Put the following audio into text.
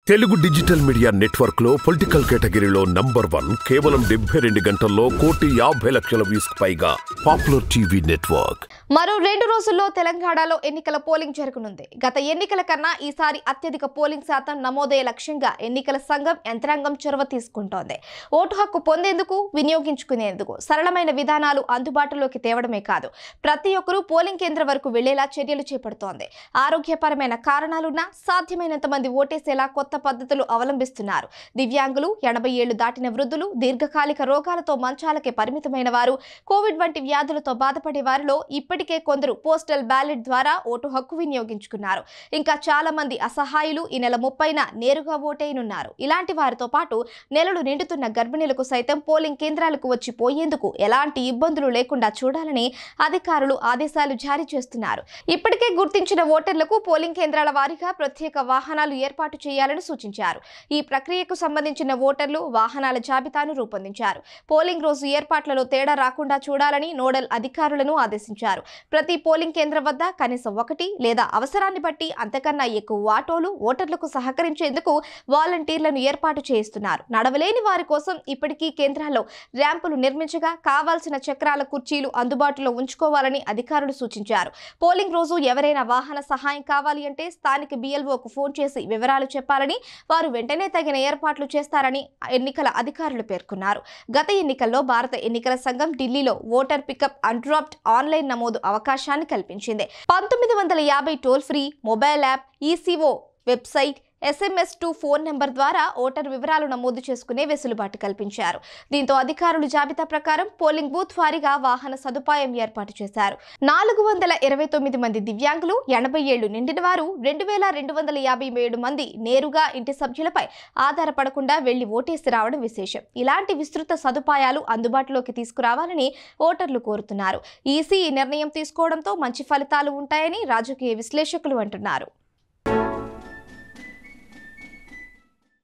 Telugu digital media network లో political కేటగిరీలో number one కేవలం డెబ్బై రెండు గంటల్లో కోటి యాభై లక్షల వ్యూస్ పైగా పాపులర్ టీవీ నెట్వర్క్ మరో రెండు రోజుల్లో తెలంగాణలో ఎన్నికల పోలింగ్ జరగనుంది గత ఎన్నికల కన్నా ఈసారి అత్యధిక పోలింగ్ శాతం నమోదయ్యే లక్ష్యంగా ఎన్నికల సంఘం యంత్రాంగం చొరవ తీసుకుంటోంది ఓటు హక్కు పొందేందుకు వినియోగించుకునేందుకు సరళమైన విధానాలు అందుబాటులోకి తేవడమే కాదు ప్రతి ఒక్కరూ పోలింగ్ కేంద్రం వరకు వెళ్లేలా చర్యలు చేపడుతోంది ఆరోగ్యపరమైన కారణాలున్నా సాధ్యమైనంత మంది ఓటేసేలా కొత్త పద్ధతులు అవలంబిస్తున్నారు దివ్యాంగులు ఎనభై ఏళ్లు దాటిన వృద్ధులు దీర్ఘకాలిక రోగాలతో మంచాలకే పరిమితమైన వారు కోవిడ్ వంటి వ్యాధులతో బాధపడే వారిలో ఇప్పటికే కొందరు పోస్టల్ బ్యాలెట్ ద్వారా ఓటు హక్కు వినియోగించుకున్నారు ఇంకా చాలా మంది అసహాయులు ఈ నెల ముప్పైన నేరుగా ఓటైనున్నారు ఇలాంటి వారితో పాటు నెలలు నిండుతున్న గర్భిణులకు సైతం పోలింగ్ కేంద్రాలకు వచ్చి పోయేందుకు ఎలాంటి ఇబ్బందులు లేకుండా చూడాలని అధికారులు ఆదేశాలు జారీ చేస్తున్నారు ఇప్పటికే గుర్తించిన ఓటర్లకు పోలింగ్ కేంద్రాల వారీగా ప్రత్యేక వాహనాలు ఏర్పాటు చేయాలని సూచించారు ఈ ప్రక్రియకు సంబంధించిన ఓటర్లు వాహనాల జాబితాను రూపొందించారు పోలింగ్ రోజు ఏర్పాట్లలో తేడా రాకుండా చూడాలని నోడల్ అధికారులను ఆదేశించారు ప్రతి పోలింగ్ కేంద్రం వద్ద కనీసం ఒకటి లేదా అవసరాన్ని బట్టి అంతకన్నా ఎక్కువ ఆటోలు ఓటర్లకు సహకరించేందుకు వాలంటీర్లను ఏర్పాటు చేయిస్తున్నారు నడవలేని వారి కోసం ఇప్పటికీ కేంద్రాల్లో ర్యాంపులు నిర్మించగా కావాల్సిన చక్రాల కుర్చీలు అందుబాటులో ఉంచుకోవాలని అధికారులు సూచించారు పోలింగ్ రోజు ఎవరైనా వాహన సహాయం కావాలి అంటే స్థానిక బిఎల్ఓకు ఫోన్ చేసి వివరాలు చెప్పాలని వారు వెంటనే తగిన ఏర్పాట్లు చేస్తారని ఎన్నికల అధికారులు పేర్కొన్నారు గత ఎన్నికల్లో భారత ఎన్నికల సంఘం ఢిల్లీలో ఓటర్ పికప్ అన్డ్రాప్డ్ ఆన్లైన్ నమోదు అవకాశాన్ని కల్పించింది పంతొమ్మిది వందల యాభై toll free mobile app ECO website SMS to phone number ద్వారా ఓటర్ వివరాలు నమోదు చేసుకునే వెసులుబాటు కల్పించారు దీంతో అధికారులు జాబితా ప్రకారం పోలింగ్ బూత్ వారీగా వాహన సదుపాయం ఏర్పాటు చేశారు నాలుగు వందల ఇరవై తొమ్మిది మంది దివ్యాంగులు ఎనభై ఏళ్లు నిండిన వారు రెండు వేల రెండు వందల యాభై ఏడు మంది నేరుగా ఇంటి సభ్యులపై ఆధారపడకుండా వెళ్లి ఓటేసి రావడం విశేషం ఇలాంటి విస్తృత సదుపాయాలు అందుబాటులోకి తీసుకురావాలని ఓటర్లు కోరుతున్నారు ఈసీ ఈ నిర్ణయం తీసుకోవడంతో మంచి ఫలితాలు ఉంటాయని రాజకీయ విశ్లేషకులు అంటున్నారు